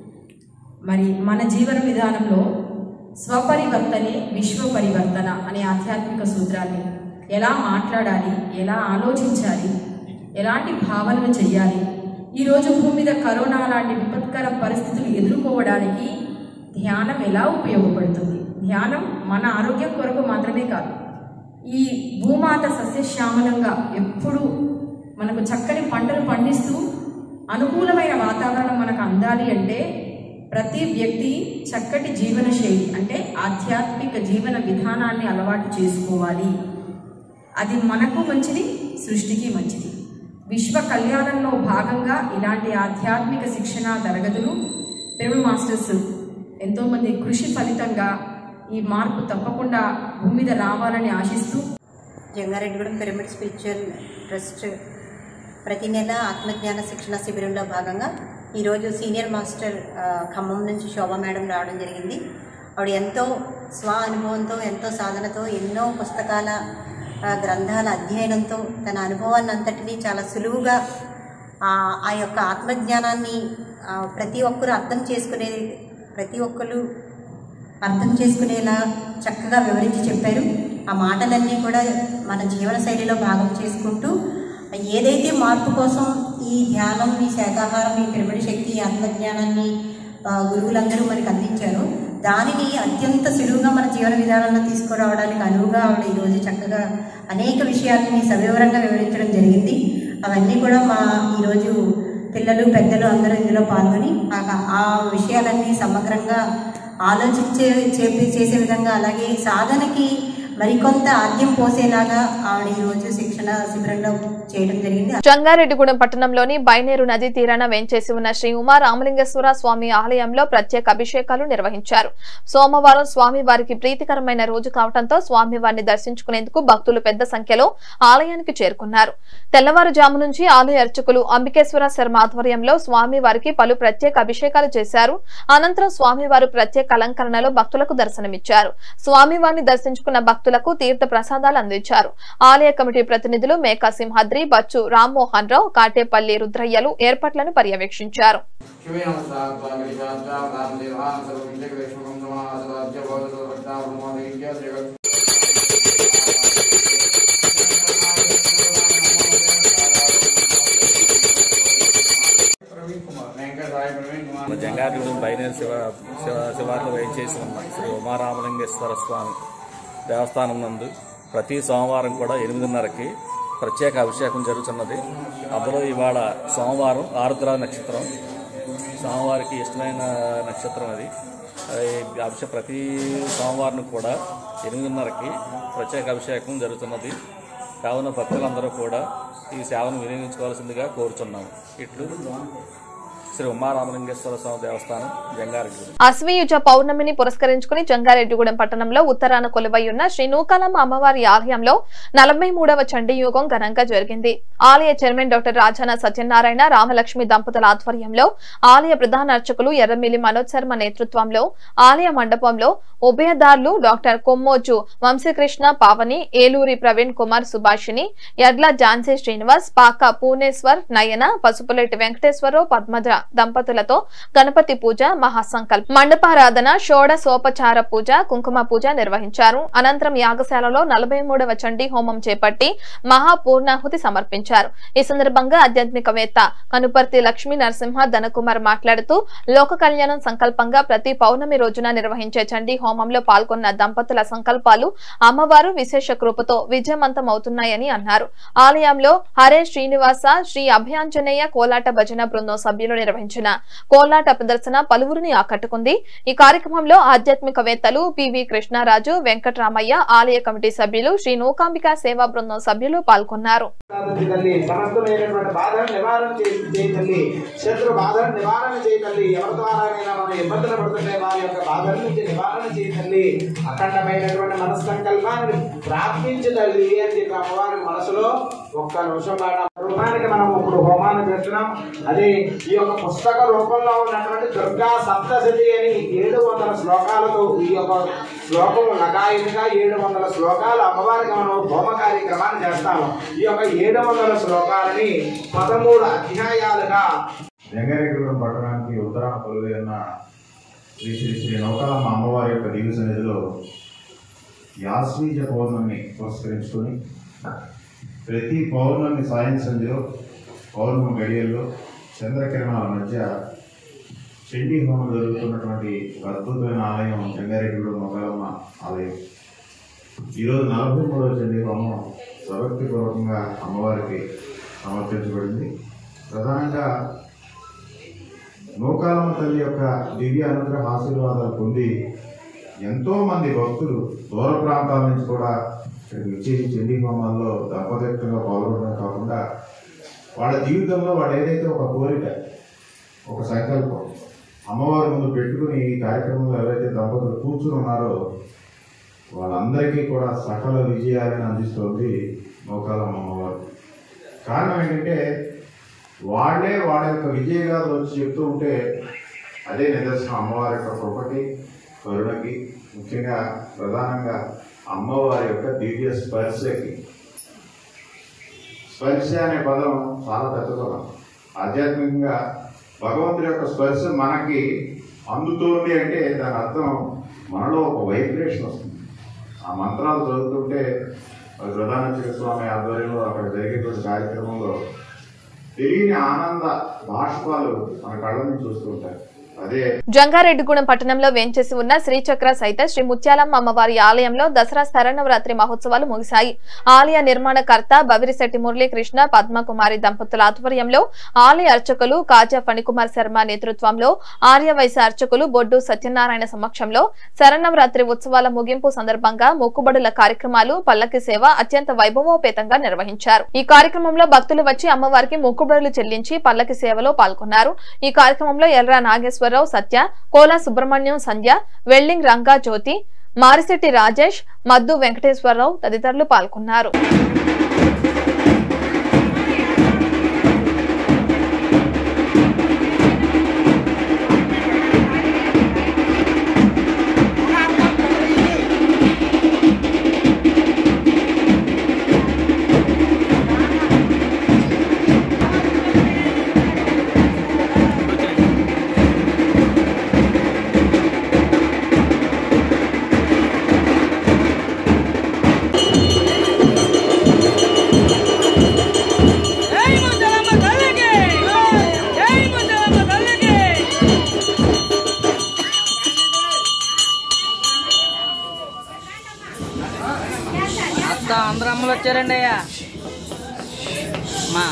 మరి మన జీవన విధానంలో స్వపరివర్తనే విశ్వ పరివర్తన అనే ఆధ్యాత్మిక సూత్రాన్ని ఎలా మాట్లాడాలి ఎలా ఆలోచించాలి ఎలాంటి భావనలు చేయాలి ఈరోజు భూమి మీద కరోనా లాంటి విపత్కర పరిస్థితులు ఎదుర్కోవడానికి ధ్యానం ఎలా ఉపయోగపడుతుంది ధ్యానం మన ఆరోగ్యం కొరకు మాత్రమే కాదు ఈ భూమాత సస్యశ్యామలంగా ఎప్పుడూ మనకు చక్కని పంటలు పండిస్తూ అనుకూలమైన వాతావరణం మనకు అందాలి అంటే ప్రతి వ్యక్తి చక్కటి జీవన శైలి అంటే ఆధ్యాత్మిక జీవన విధానాన్ని అలవాటు చేసుకోవాలి అది మనకు మంచిది సృష్టికి మంచిది విశ్వ కళ్యాణంలో భాగంగా ఇలాంటి ఆధ్యాత్మిక శిక్షణ తరగతులు పిరమిడ్ మాస్టర్స్ ఎంతోమంది కృషి ఫలితంగా ఈ మార్పు తప్పకుండా భూమి మీద రావాలని ఆశిస్తూ జంగారెడ్డిగూడెం పిరమిడ్ స్పిరిచువల్ ట్రస్ట్ ప్రతి నెల ఆత్మజ్ఞాన శిక్షణ శిబిరంలో భాగంగా ఈరోజు సీనియర్ మాస్టర్ ఆ, ఖమ్మం నుంచి శోభా మేడం రావడం జరిగింది ఆవిడ ఎంతో స్వ అనుభవంతో ఎంతో సాధనతో ఎన్నో పుస్తకాల ఆ, గ్రంథాల అధ్యయనంతో తన అనుభవాన్ని అంతటినీ చాలా సులువుగా ఆ ఆ యొక్క ఆత్మజ్ఞానాన్ని ఆ, ప్రతి ఒక్కరూ అర్థం చేసుకునే ప్రతి ఒక్కరు అర్థం చేసుకునేలా చక్కగా వివరించి చెప్పారు ఆ మాటలన్నీ కూడా మన జీవన శైలిలో భాగం చేసుకుంటూ ఏదైతే మార్పు కోసం ఈ ధ్యానం ఈ శాకాహారం ఈ పిరమిడ్ శక్తి ఈ ఆత్మజ్ఞానాన్ని ఆ, గురువులందరూ మనకు అందించారు దానిని అత్యంత సులువుగా మన జీవన విధానంలో తీసుకురావడానికి అనువుగా ఆవిడ ఈరోజు చక్కగా అనేక విషయాలని సవివరంగా వివరించడం జరిగింది అవన్నీ కూడా మా ఈరోజు పిల్లలు పెద్దలు అందరూ ఇందులో పాల్గొని ఆ- ఆ విషయాలన్నీ సమగ్రంగా ఆలోచించే చేపి చేసే విధంగా అలాగే సాధనకి మరికొంత ఆద్యం పోసేలాగా ఆవిడ ఈరోజు శిక్షణ శిబిరంలో చేయడం జరిగింది జంగారెడ్డిగూడెం పట్టణంలోని బైనేరు నదీ తీరాన వేంచేసి ఉన్న శ్రీ ఉమా రామలింగేశ్వర స్వామి ఆలయంలో ప్రత్యేక అభిషేకాలు నిర్వహించారు సోమవారం స్వామి వారికి ప్రీతికరమైన రోజు కావడంతో స్వామి వారిని దర్శించుకునేందుకు భక్తులు పెద్ద సంఖ్యలో ఆలయానికి చేరుకున్నారు తెల్లవారుజాము నుంచి ఆలయ అర్చకులు అంబికేశ్వర శర్మ ఆధ్వర్యంలో స్వామి వారికి పలు ప్రత్యేక అభిషేకాలు చేశారు అనంతరం స్వామివారు ప్రత్యేక అలంకరణలో భక్తులకు దర్శనమిచ్చారు స్వామివారిని దర్శించుకున్న భక్తులకు తీర్థ ప్రసాదాలు అందించారు ఆలయ కమిటీ ప్రతినిధులు మేకా సింహాద్రి బచ్చు రామ్మోహన్ రావు కాటేపల్లి రుద్రయ్యలు ఏర్పాట్లను పర్యవేక్షించారు మన జంగారెడ్డి బైనేరు శివ శివ శివార్లు వేయించేసి ఉన్న శ్రీ ఉమారామలింగేశ్వర స్వామి దేవస్థానం నందు ప్రతి సోమవారం కూడా ఎనిమిదిన్నరకి ప్రత్యేక అభిషేకం జరుగుతున్నది అందులో ఇవాళ సోమవారం ఆరుద్ర నక్షత్రం స్వామివారికి ఇష్టమైన నక్షత్రం అది ఈ అభిషేక ప్రతి సోమవారం కూడా ఎనిమిదిన్నరకి ప్రత్యేక అభిషేకం జరుగుతున్నది కావున భక్తులందరూ కూడా ఈ సేవను వినియోగించుకోవాల్సిందిగా కోరుతున్నాము ఇట్లు శ్రీ ఉమారామలింగేశ్వర స్వామి దేవస్థానం జంగారెడ్డి అశ్వయుజ పౌర్ణమిని పురస్కరించుకుని జంగారెడ్డిగూడెం పట్టణంలో ఉత్తరాన కొలువై ఉన్న శ్రీ నూకాలమ్మ అమ్మవారి ఆలయంలో నలభై మూడవ చండీయుగం ఘనంగా జరిగింది ఆలయ చైర్మన్ డాక్టర్ రాజాన సత్యనారాయణ రామలక్ష్మి దంపతుల ఆధ్వర్యంలో ఆలయ ప్రధాన అర్చకులు ఎర్రమిల్లి మనోజ్ శర్మ నేతృత్వంలో ఆలయ మండపంలో ఉభయదారులు డాక్టర్ కొమ్మోజు వంశీకృష్ణ పావని ఏలూరి ప్రవీణ్ కుమార్ సుభాషిని ఎడ్ల ఝాన్సీ శ్రీనివాస్ పాక పూనేశ్వర్ నయన పసుపులేటి వెంకటేశ్వరరావు పద్మజ దంపతులతో గణపతి పూజ మహాసంకల్ప మండపారాధన షోడసోపచార పూజ కుంకుమ పూజ నిర్వహించారు అనంతరం యాగశాలలో నలభై మూడవ చండీ హోమం చేపట్టి మహాపూర్ణాహుతి సమర్పించారు ఈ సందర్భంగా ఆధ్యాత్మికవేత్త కనుపర్తి లక్ష్మీ నరసింహ ధనకుమార్ మాట్లాడుతూ లోక కళ్యాణం సంకల్పంగా ప్రతి పౌర్ణమి రోజున నిర్వహించే చండీ హోమంలో పాల్గొన్న దంపతుల సంకల్పాలు అమ్మవారు విశేష కృపతో విజయవంతం అవుతున్నాయని అన్నారు ఆలయంలో హరే శ్రీనివాస శ్రీ అభయాంజనేయ కోలాట భజన బృందం సభ్యులు నిర్వహించిన కోలాట ప్రదర్శన పలువురిని ఆకట్టుకుంది ఈ కార్యక్రమంలో ఆధ్యాత్మికవేత్తలు పివి కృష్ణారాజు వెంకటరామయ్య ఆలయ కమిటీ సభ్యులు శ్రీ నూకాంబిక సేవా బృందం సభ్యులు పాల్గొన్నారు తల్లి సమస్తమైనటువంటి బాధను నివారణ చేసి చేయి తల్లి శత్రు బాధను నివారణ చేయి తల్లి ఎవరి ద్వారానైనా మనం ఇబ్బందులు పడుతుంటే వారి యొక్క బాధల నుంచి నివారణ చేయి తల్లి అఖండమైనటువంటి మనస్సంకల్పాన్ని ప్రార్థించు తల్లి అని చెప్పి అమ్మవారి మనసులో ఒక్క నిమిషం పాట రూపానికి మనం ఇప్పుడు హోమాన్ని చేస్తున్నాం అది ఈ యొక్క పుస్తక రూపంలో ఉన్నటువంటి దుర్గా సప్తశతి అని ఏడు వందల శ్లోకాలతో ఈ యొక్క శ్లోకం లగాయుగా ఏడు వందల శ్లోకాలు అమ్మవారికి మనం హోమ కార్యక్రమాన్ని చేస్తాము ఈ యొక్క ఏడు వందల శ్లోకాలని పదమూడు అధ్యాయాలుగా జంగారెడ్డిగూడెం పట్టణానికి ఉత్తరాన కొలువై ఉన్న శ్రీ శ్రీ శ్రీ నౌకాలమ్మ అమ్మవారి యొక్క దివ్య సన్నిధిలో యాస్వీజ పౌర్ణమిని పురస్కరించుకొని ప్రతి పౌర్ణమి సాయం సంధ్యలో పౌర్ణమి గడియల్లో చంద్రకిరణాల మధ్య చండీ హోమం జరుగుతున్నటువంటి ఒక అద్భుతమైన ఆలయం జంగారెడ్డిగూడెం నౌకాలమ్మ ఆలయం ఈరోజు నలభై మూడవ చండీ హోమం స్వభక్తిపూర్వకంగా అమ్మవారికి సమర్పించబడింది ప్రధానంగా నూకాలమ్మ తల్లి యొక్క దివ్య అనుగ్రహ ఆశీర్వాదాలు పొంది ఎంతో మంది భక్తులు దూర ప్రాంతాల నుంచి కూడా ఇక్కడికి వచ్చి చండీ హోమాల్లో దంపతిగా పాల్గొనడం కాకుండా వాళ్ళ జీవితంలో వాళ్ళు ఏదైతే ఒక కోరిక ఒక సంకల్పం అమ్మవారి ముందు పెట్టుకుని ఈ కార్యక్రమంలో ఎవరైతే దంపతులు కూర్చుని ఉన్నారో వాళ్ళందరికీ కూడా సకల విజయాలను అందిస్తోంది నౌకాలమ్మ అమ్మవారు కారణం ఏంటంటే వాళ్ళే వాళ్ళ యొక్క విజయగాథలు వచ్చి చెప్తూ ఉంటే అదే నిదర్శనం అమ్మవారి యొక్క కృపకి కరుణకి ముఖ్యంగా ప్రధానంగా అమ్మవారి యొక్క దివ్య స్పర్శకి స్పర్శ అనే పదం చాలా పెద్ద పదం ఆధ్యాత్మికంగా భగవంతుడి యొక్క స్పర్శ మనకి అందుతోంది అంటే దాని అర్థం మనలో ఒక వైబ్రేషన్ వస్తుంది ఆ మంత్రాలు చదువుతుంటే మరి ప్రధాన స్వామి ఆధ్వర్యంలో అక్కడ జరిగేటువంటి కార్యక్రమంలో తెలియని ఆనంద బాష్పాలు మన కళ్ళ నుంచి చూస్తూ ఉంటాయి అదే జంగారెడ్డిగూడెం పట్టణంలో వేంచేసి ఉన్న శ్రీచక్ర సైత శ్రీ ముత్యాలమ్మ అమ్మవారి ఆలయంలో దసరా శరణవరాత్రి మహోత్సవాలు ముగిశాయి ఆలయ నిర్మాణకర్త బవిరిశెట్టి మురళీకృష్ణ పద్మకుమారి దంపతుల ఆధ్వర్యంలో ఆలయ అర్చకులు కాజా ఫణికుమార్ శర్మ నేతృత్వంలో ఆర్యవైశ్య అర్చకులు బొడ్డు సత్యనారాయణ సమక్షంలో శరణవరాత్రి ఉత్సవాల ముగింపు సందర్భంగా మొక్కుబడుల కార్యక్రమాలు పల్లకి సేవ అత్యంత వైభవోపేతంగా నిర్వహించారు ఈ కార్యక్రమంలో భక్తులు వచ్చి అమ్మవారికి మొక్కుబడులు చెల్లించి పల్లకి సేవలో పాల్గొన్నారు ఈ కార్యక్రమంలో ఎల్రా నాగేశ్వరరావు సత్య కోలా సుబ్రహ్మణ్యం సంధ్య వెల్లింగ్ రంగా జ్యోతి మారిశెట్టి రాజేష్ మద్దు వెంకటేశ్వరరావు తదితరులు పాల్గొన్నారు మొత్తం అందరూ అమ్మలు వచ్చారండి అయ్యా మా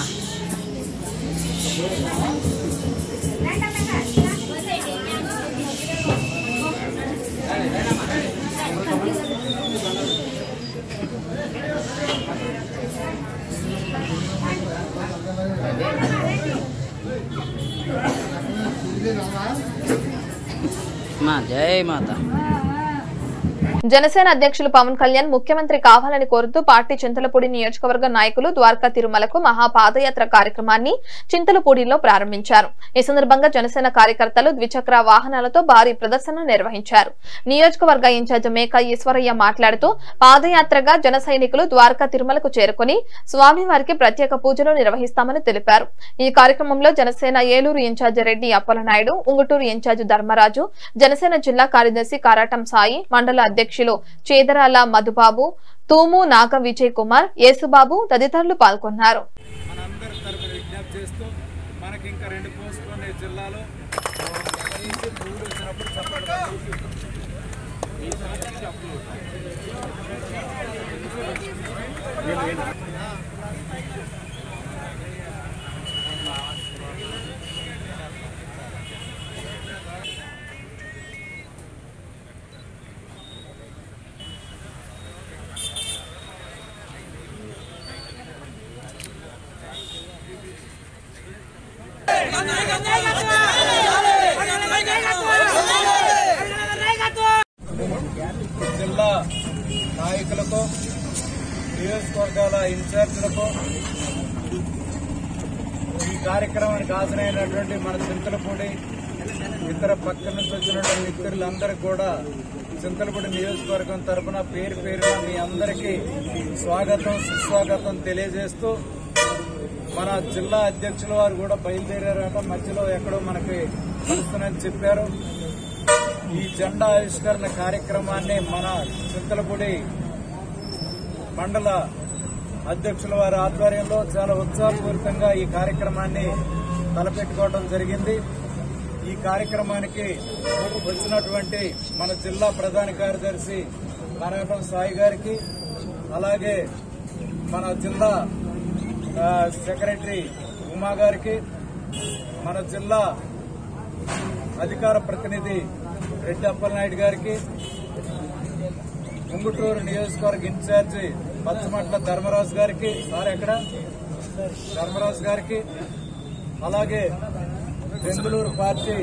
మా జై మాత జనసేన అధ్యక్షులు పవన్ కళ్యాణ్ ముఖ్యమంత్రి కావాలని కోరుతూ పార్టీ చింతలపూడి నియోజకవర్గ నాయకులు ద్వారకా తిరుమలకు మహాపాదయాత్ర కార్యక్రమాన్ని చింతలపూడిలో ప్రారంభించారు ఈ సందర్భంగా జనసేన కార్యకర్తలు ద్విచక్ర వాహనాలతో భారీ ప్రదర్శన నిర్వహించారు నియోజకవర్గ ఇన్ఛార్జ్ మేక ఈశ్వరయ్య మాట్లాడుతూ పాదయాత్రగా జన సైనికులు ద్వారకా తిరుమలకు చేరుకుని స్వామివారికి ప్రత్యేక పూజలు నిర్వహిస్తామని తెలిపారు ఈ కార్యక్రమంలో జనసేన ఏలూరు ఇన్ఛార్జ్ రెడ్డి అప్పలనాయుడు ఉంగుటూరు ఇన్ఛార్జ్ ధర్మరాజు జనసేన జిల్లా కార్యదర్శి కారాటం సాయి మండల అధ్యక్షులు చేదరాల మధుబాబు తూము నాగ విజయ్ కుమార్ యేసుబాబు తదితరులు పాల్గొన్నారు మనందరి తరపున విజ్ఞప్తి చేస్తూ మనకి ఇంకా రెండు పోస్టులు ఉన్నాయి జిల్లాలో కనీసం పువ్వులు వచ్చినప్పుడు చప్పట్లు జిల్లా నాయకులకు నియోజకవర్గాల ఇన్ఛార్జీలకు ఈ కార్యక్రమానికి హాజరైనటువంటి మన చింతలపూడి ఇతర పక్క నుంచి వచ్చినటువంటి మిత్రులందరికీ కూడా చింతలపూడి నియోజకవర్గం తరపున పేరు పేరున మీ అందరికీ స్వాగతం సుస్వాగతం తెలియజేస్తూ మన జిల్లా అధ్యక్షుల వారు కూడా బయలుదేరారట మధ్యలో ఎక్కడో మనకి కలుస్తుందని చెప్పారు ఈ జెండా ఆవిష్కరణ కార్యక్రమాన్ని మన చింతలపూడి మండల అధ్యక్షుల వారి ఆధ్వర్యంలో చాలా ఉత్సాహపూరితంగా ఈ కార్యక్రమాన్ని తలపెట్టుకోవడం జరిగింది ఈ కార్యక్రమానికి వచ్చినటువంటి మన జిల్లా ప్రధాన కార్యదర్శి కరాటం సాయి గారికి అలాగే మన జిల్లా ఆ, సెక్రటరీ ఉమా గారికి మన జిల్లా అధికార ప్రతినిధి రెడ్డి అప్పలనాయుడు గారికి ఉంగుటూరు నియోజకవర్గ ఇన్ఛార్జి పచ్చమట్ల ధర్మరాజు గారికి సార్ ఎక్కడ ధర్మరాజు గారికి అలాగే బెంగళూరు పార్టీ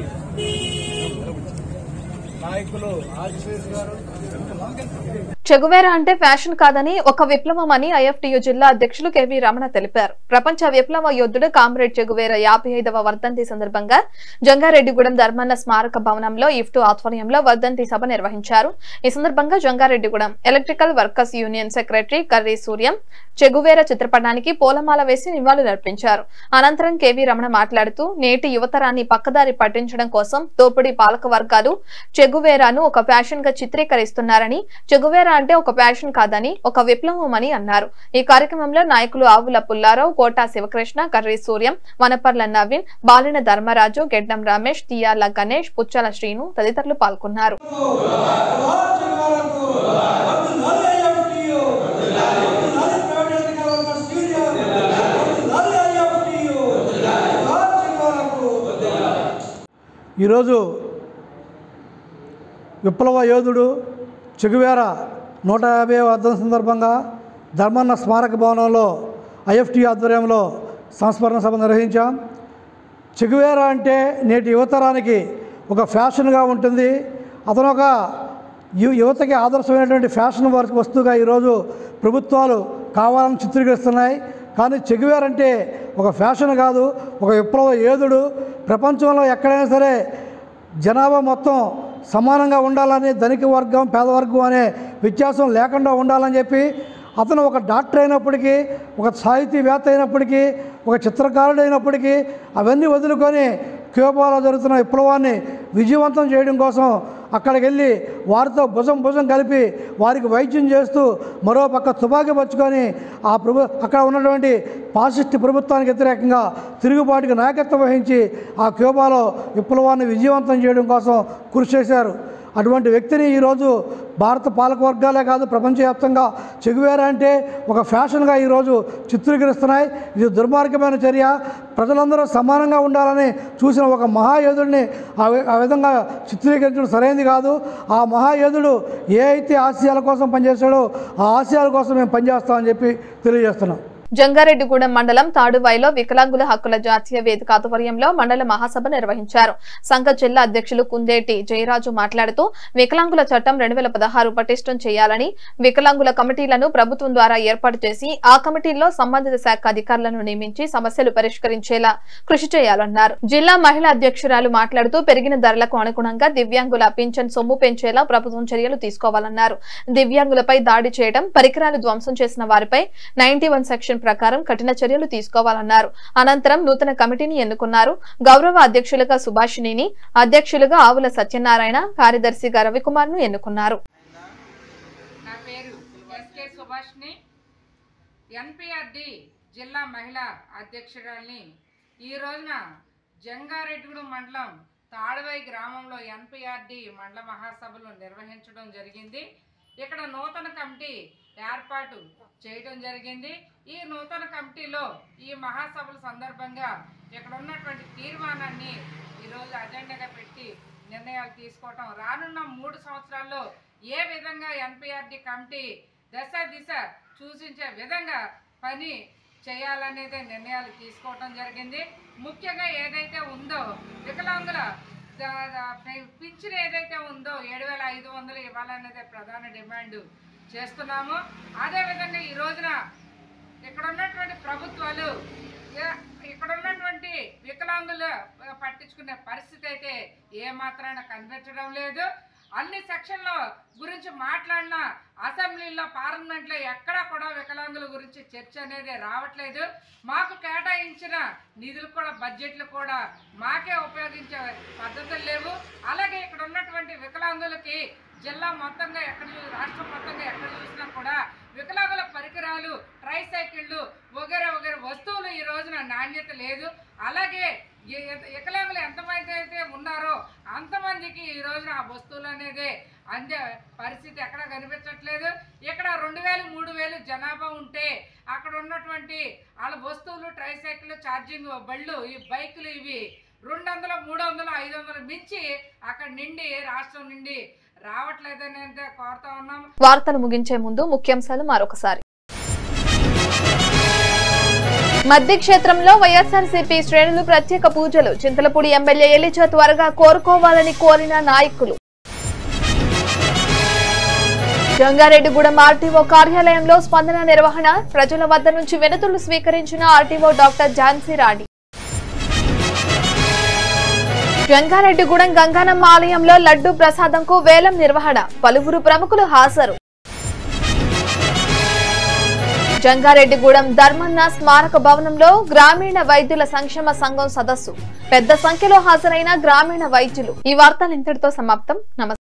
నాయకులు ఆదిశేష్ గారు చెగువేరా అంటే ఫ్యాషన్ కాదని ఒక విప్లవం అని ఐఎఫ్టియు జిల్లా అధ్యక్షులు కెవి రమణ తెలిపారు ప్రపంచ విప్లవ యోధుడు కామ్రేడ్ చెగువేరా యాభై ఐదవ వర్ధంతి సందర్భంగా జంగారెడ్డిగూడెం ధర్మన్న స్మారక భవనంలో ఇఫ్టు ఆధ్వర్యంలో వర్ధంతి సభ నిర్వహించారు ఈ సందర్భంగా Jangareddygudem electrical workers union secretary Karri Suryam Che Guevara చిత్రపటానికి పూలమాల వేసి నివాళులర్పించారు అనంతరం కెవి రమణ మాట్లాడుతూ నేటి యువతరాన్ని పక్కదారి పట్టించడం కోసం దోపిడీ పాలక వర్గాలు చెగువేరాను ఒక ఫ్యాషన్ గా చిత్రీకరిస్తున్నారని చెగువేరా అంటే ఒక ప్యాషన్ కాదని ఒక విప్లవం అని అన్నారు ఈ కార్యక్రమంలో నాయకులు ఆవుల పుల్లారావు కోటా శివకృష్ణ కర్రీ సూర్యం వనపర్ల నవీన్ బాలిన ధర్మరాజు గెడ్డం రమేష్ తియాల గణేష్ పుచ్చల శ్రీను తదితరులు పాల్గొన్నారు ఈరోజు విప్లవ యోధుడు చెగువేర నూట యాభై వర్ధన సందర్భంగా ధర్మన్న స్మారక భవనంలో ఐఎఫ్టి ఆధ్వర్యంలో సంస్మరణ సభ నిర్వహించాం చెగువేర అంటే నేటి యువతరానికి ఒక ఫ్యాషన్గా ఉంటుంది అతను ఒక యు- యువతకి ఆదర్శమైనటువంటి ఫ్యాషన్ వర్- వస్తువుగా ఈరోజు ప్రభుత్వాలు కావాలని చిత్రీకరిస్తున్నాయి కానీ చెగువేర్ అంటే ఒక ఫ్యాషన్ కాదు ఒక విప్లవ యోధుడు ప్రపంచంలో ఎక్కడైనా సరే జనాభా మొత్తం సమానంగా ఉండాలని ధనిక వర్గం పేదవర్గం అనే వ్యత్యాసం లేకుండా ఉండాలని చెప్పి అతను ఒక డాక్టర్ అయినప్పటికీ ఒక సాహితీవేత్త అయినప్పటికీ ఒక చిత్రకారుడు అయినప్పటికీ అవన్నీ వదులుకొని క్యూబాలో జరుగుతున్న విప్లవాన్ని విజయవంతం చేయడం కోసం అక్కడికి వెళ్ళి వారితో భుజం భుజం కలిపి వారికి వైద్యం చేస్తూ మరో పక్క తుపాకీ పట్టుకొని ఆ ప్రభు అక్కడ ఉన్నటువంటి పాసిస్ట్ ప్రభుత్వానికి వ్యతిరేకంగా తిరుగుబాటుకి నాయకత్వం వహించి ఆ క్యూబాలో విప్లవాన్ని విజయవంతం చేయడం కోసం కృషి చేశారు అటువంటి వ్యక్తిని ఈరోజు భారత పాలక వర్గాలే కాదు ప్రపంచవ్యాప్తంగా చెగువేరా అంటే ఒక ఫ్యాషన్గా ఈరోజు చిత్రీకరిస్తున్నాయి ఇది దుర్మార్గమైన చర్య ప్రజలందరూ సమానంగా ఉండాలని చూసిన ఒక మహాయోధుడిని ఆ వి- ఆ విధంగా చిత్రీకరించడం సరైనది కాదు ఆ మహాయోధుడు ఏ అయితే ఆశయాల కోసం పనిచేశాడో ఆ ఆశయాల కోసం మేము పనిచేస్తామని చెప్పి తెలియజేస్తున్నాం జంగారెడ్డిగూడెం మండలం తాడువాయిలో వికలాంగుల హక్కుల జాతీయ వేదిక ఆధ్వర్యంలో మండల మహాసభ నిర్వహించారు సంఘ జిల్లా అధ్యక్షులు కుందేటి జయరాజు మాట్లాడుతూ వికలాంగుల చట్టం రెండు వేల పదహారు పటిష్టం చేయాలని వికలాంగుల కమిటీలను ప్రభుత్వం ద్వారా ఏర్పాటు చేసి ఆ కమిటీల్లో సంబంధిత శాఖ అధికారులను నియమించి సమస్యలు పరిష్కరించేలా కృషి చేయాలన్నారు జిల్లా మహిళా అధ్యక్షురాలు మాట్లాడుతూ పెరిగిన ధరలకు అనుగుణంగా దివ్యాంగుల పింఛన్ సొమ్ము పెంచేలా ప్రభుత్వం చర్యలు తీసుకోవాలన్నారు దివ్యాంగులపై దాడి చేయడం పరికరాలు ధ్వంసం చేసిన వారిపై నైన్టీ సెక్షన్ ప్రకారం కఠిన చర్యలు తీసుకోవాలన్నారు అనంతరం నూతన కమిటీని ఎన్నుకున్నారు గౌరవ అధ్యక్షులుగా సుభాషిణిని అధ్యక్షులుగా ఆవుల సత్యనారాయణ కార్యదర్శిగా రవికుమార్ ను ఎన్నుకున్నారు నా పేరు ఎస్కే సుభాష్ని ఎన్పిఆర్డి జిల్లా మహిళా అధ్యక్షురాల్ని ఈ రోజున జంగారెడ్డిగూడెం మండలం తాడువై గ్రామంలో ఎన్పిఆర్డి మండల మహాసభలు నిర్వహించడం జరిగింది ఇక్కడ నూతన కమిటీ ఏర్పాటు చేయడం జరిగింది ఈ నూతన కమిటీలో ఈ మహాసభల సందర్భంగా ఇక్కడ ఉన్నటువంటి తీర్మానాన్ని ఈరోజు అజెండాగా పెట్టి నిర్ణయాలు తీసుకోవటం రానున్న మూడు సంవత్సరాల్లో ఏ విధంగా ఎన్పిఆర్డి కమిటీ దశ దిశ సూచించే విధంగా పని చేయాలనేదే నిర్ణయాలు తీసుకోవటం జరిగింది ముఖ్యంగా ఏదైతే ఉందో వికలాంగుల ద- ద- పె- పింఛన్ ఏదైతే ఉందో ఏడు వేల ఐదు వందలు ఇవ్వాలనేదే ప్రధాన డిమాండ్ చేస్తున్నాము అదేవిధంగా ఈ రోజున ఇక్కడ ఉన్నటువంటి ప్రభుత్వాలు ఏ- ఇక్కడ ఉన్నటువంటి వికలాంగులు ఆ, పట్టించుకునే పరిస్థితి అయితే ఏ మాత్రాన కనిపించడం లేదు అన్ని సెక్షన్ల గురించి మాట్లాడిన అసెంబ్లీలో పార్లమెంట్లో ఎక్కడా కూడా వికలాంగుల గురించి చర్చ అనేది రావట్లేదు మాకు కేటాయించిన నిధులు కూడా బడ్జెట్లు కూడా మాకే ఉపయోగించే పద్ధతులు లేవు అలాగే ఇక్కడ ఉన్నటువంటి వికలాంగులకి జిల్లా మొత్తంగా ఎక్కడ చూ రాష్ట్రం మొత్తంగా ఎక్కడ చూసినా కూడా వికలాంగుల పరికరాలు ట్రైసైకిళ్ళు వగేరే వగేరే వస్తువులు ఈ రోజున నాణ్యత లేదు అలాగే ఈ- ఈ- వికలాంగులు ఎంతమంది అయితే ఉన్నారో అంతమందికి ఈ రోజున ఆ వస్తువులు అనేది అందే పరిస్థితి ఎక్కడ కనిపించట్లేదు ఇక్కడ రెండు వేలు మూడు వేలు జనాభా ఉంటే అక్కడ ఉన్నటువంటి వాళ్ళ వస్తువులు ట్రైసైకిల్ ఛార్జింగ్ బళ్ళు ఈ బైకులు ఇవి రెండు వందలు మూడు వందలు ఐదు వందలు మించి అక్కడ నిండి రాష్ట్రం నుండి రావట్లేదని అయితే కోరుతా ఉన్నాం వార్తలు ముగించే ముందు ముఖ్యాంశాలు మరొకసారి మధ్య క్షేత్రంలో వైఎస్ఆర్సీపీ శ్రేణులు ప్రత్యేక పూజలు చింతలపూడి ఎమ్మెల్యే ఎలిజా త్వరగా కోరుకోవాలని కోరిన నాయకులు జంగారెడ్డిగూడెం ఆర్టీఓ కార్యాలయంలో స్పందన నిర్వహణ ప్రజల వద్ద నుంచి వినతులు స్వీకరించిన ఆర్టీఓ డాక్టర్ ఝాన్సీ రాణి జంగారెడ్డిగూడెం గంగానమ్మ ఆలయంలో లడ్డు ప్రసాదంకు వేలం నిర్వహణ పలువురు ప్రముఖులు హాజరు జంగారెడ్డిగూడెం ధర్మన్న స్మారక భవనంలో గ్రామీణ వైద్యుల సంక్షేమ సంఘం సదస్సు పెద్ద సంఖ్యలో హాజరైన గ్రామీణ వైద్యులు ఈ వార్తలు ఇంతటితో సమాప్తం నమస్కారం